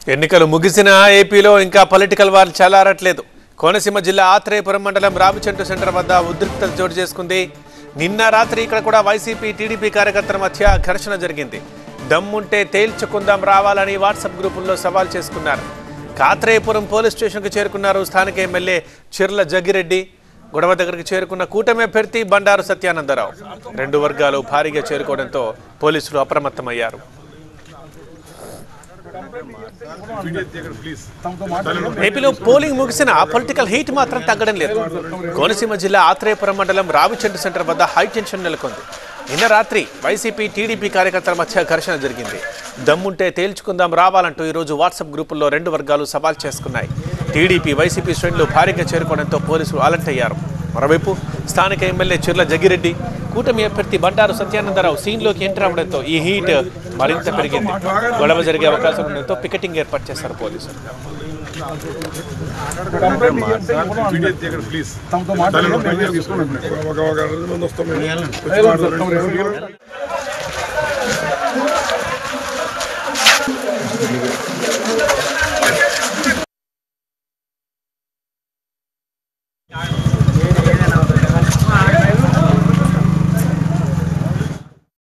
ఎన్నికలు ముగిసిన ఏపీలో ఇంకా పొలిటికల్ వార్ చల్లారట్లేదు కోనసీమ జిల్లా ఆత్రేయపురం మండలం రామచెంటు సెంటర్ వద్ద ఉద్రిక్తత చోటు చేసుకుంది నిన్న రాత్రి ఇక్కడ కూడా వైసీపీ టీడీపీ కార్యకర్తల మధ్య ఘర్షణ జరిగింది దమ్ముంటే తేల్చుకుందాం రావాలని వాట్సాప్ గ్రూపుల్లో సవాల్ చేసుకున్నారు కాత్రేయపురం పోలీస్ స్టేషన్కు చేరుకున్నారు స్థానిక ఎమ్మెల్యే చిర్ల జగ్గిరెడ్డి గొడవ దగ్గరికి చేరుకున్న కూటమి అభ్యర్థి బండారు సత్యానందరావు రెండు వర్గాలు భారీగా చేరుకోవడంతో పోలీసులు అప్రమత్తమయ్యారు ఏపీలో పోలింగ్ ముగిసిన పొలిటికల్ హీట్ మాత్రం తగ్గడం లేదు కోనసీమ జిల్లా ఆత్రేయపురం మండలం రావిచెండు సెంటర్ వద్ద హై టెన్షన్ నెలకొంది నిన్న రాత్రి వైసీపీ టీడీపీ కార్యకర్తల మధ్య ఘర్షణ జరిగింది దమ్ముంటే తేల్చుకుందాం రావాలంటూ ఈరోజు వాట్సాప్ గ్రూపుల్లో రెండు వర్గాలు సవాల్ చేసుకున్నాయి టీడీపీ వైసీపీ శ్రేణులు భారీగా చేరుకోవడంతో పోలీసులు అలర్ట్ అయ్యారు మరోవైపు స్థానిక ఎమ్మెల్యే చిర్ల జగ్గిరెడ్డి కూటమి అభ్యర్థి బండారు సత్యానందరావు సీన్లోకి ఎంటర్ అవడంతో ఈ హీట్ మరింత పెరిగింది గొడవ జరిగే అవకాశం ఉండడంతో పికెటింగ్ ఏర్పాటు చేశారు పోలీసులు తమతో మాట్లాడి ఒక ఒక రెండు మంది వస్తాం మేము. వచ్చి మాట్లాడండి.